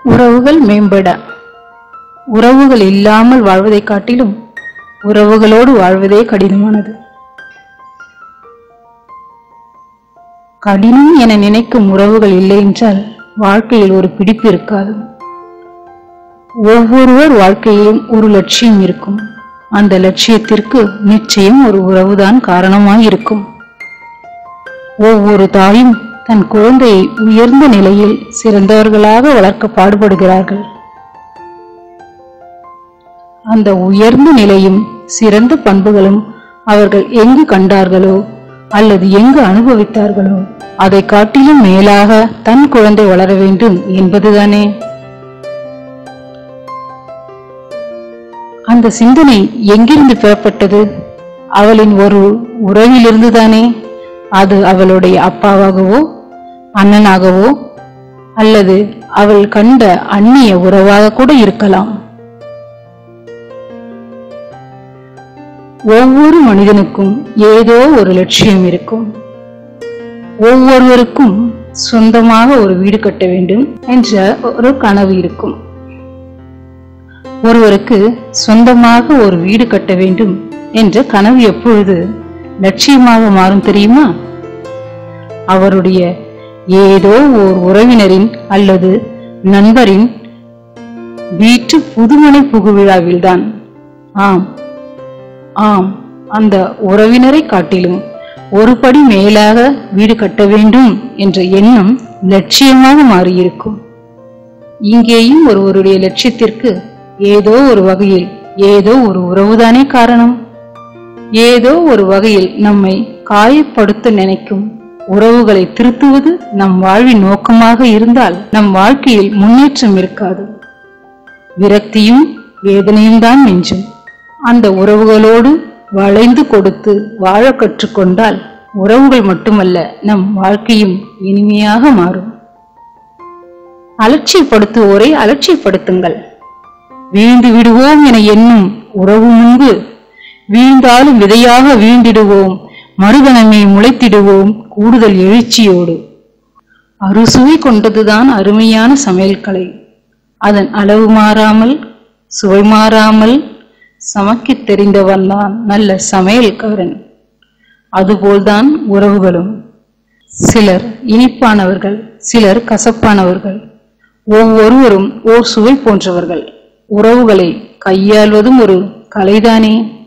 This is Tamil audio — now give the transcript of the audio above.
உறவுகள் மேம்பட உறவுகள் இல்லாமல் வாழ்வதைக் காட்டிலும் உறவுகளோடு வாழ்வதே கடினமானது கடினம் என நினைக்கும் உறவுகள் இல்லை என்றால் வாழ்க்கையில் ஒரு பிடிப்பு இருக்காது ஒவ்வொருவர் வாழ்க்கையிலும் ஒரு லட்சியம் இருக்கும் அந்த லட்சியத்திற்கு நிச்சயம் ஒரு உறவுதான் காரணமாய் இருக்கும் ஒவ்வொரு தாயும் தன் குழந்தையை உயர்ந்த நிலையில் சிறந்தவர்களாக வளர்க்க பாடுபடுகிறார்கள் அந்த உயர்ந்த நிலையும் சிறந்த பண்புகளும் அவர்கள் எங்கு கண்டார்களோ அல்லது எங்கு அனுபவித்தார்களோ அதை காட்டிலும் மேலாக தன் குழந்தை வளர வேண்டும் என்பதுதானே அந்த சிந்தனை எங்கிருந்து பெறப்பட்டது அவளின் ஒரு உறவிலிருந்துதானே அது அவளுடைய அப்பாவாகவோ அண்ணனாகவோ அல்லது அவள் கண்ட அந்நிய உறவாக கூட இருக்கலாம் ஒவ்வொரு மனிதனுக்கும் ஏதோ ஒரு லட்சியம் இருக்கும் ஒவ்வொருவருக்கும் சொந்தமாக ஒரு வீடு கட்ட வேண்டும் என்ற ஒரு கனவு இருக்கும் ஒருவருக்கு சொந்தமாக ஒரு வீடு கட்ட வேண்டும் என்ற கனவு எப்பொழுது லட்சியமாக மாறும் தெரியுமா அவருடைய ஏதோ ஓர் உறவினரின் அல்லது நண்பரின் வீட்டு புதுமனை புகுவிழாவில்தான் ஆம் ஆம் அந்த உறவினரை காட்டிலும் ஒரு படி மேலாக வீடு கட்ட வேண்டும் என்ற எண்ணம் லட்சியமாக மாறியிருக்கும் இங்கேயும் ஒருவருடைய லட்சியத்திற்கு ஏதோ ஒரு வகையில் ஏதோ ஒரு உறவுதானே காரணம் ஏதோ ஒரு வகையில் நம்மை காயப்படுத்த நினைக்கும் உறவுகளை திருத்துவது நம் வாழ்வின் நோக்கமாக இருந்தால் நம் வாழ்க்கையில் முன்னேற்றம் இருக்காது விரக்தியும் வேதனையும் தான் மிஞ்சும் அந்த உறவுகளோடு வளைந்து கொடுத்து வாழ கற்றுக்கொண்டால் உறவுகள் மட்டுமல்ல நம் வாழ்க்கையும் இனிமையாக மாறும் அலட்சியப்படுத்துவோரை அலட்சியப்படுத்துங்கள் வீழ்ந்து விடுவோம் என எண்ணும் உறவு முன்பு வீழ்ந்தாலும் விதையாக வீழ்ந்திடுவோம் மறுகணமே முளைத்திடுவோம் கூடுதல் எழுச்சியோடு அறுசுவை கொண்டதுதான் அருமையான சமையல் கலை அதன் அளவு மாறாமல் சுவை மாறாமல் சமைக்கத் தெரிந்தவன் தான் நல்ல சமையல்காரன் அதுபோல்தான் உறவுகளும் சிலர் இனிப்பானவர்கள் சிலர் கசப்பானவர்கள் ஒவ்வொருவரும் ஓர் சுவை போன்றவர்கள் உறவுகளை கையாள்வதும் ஒரு கலைதானே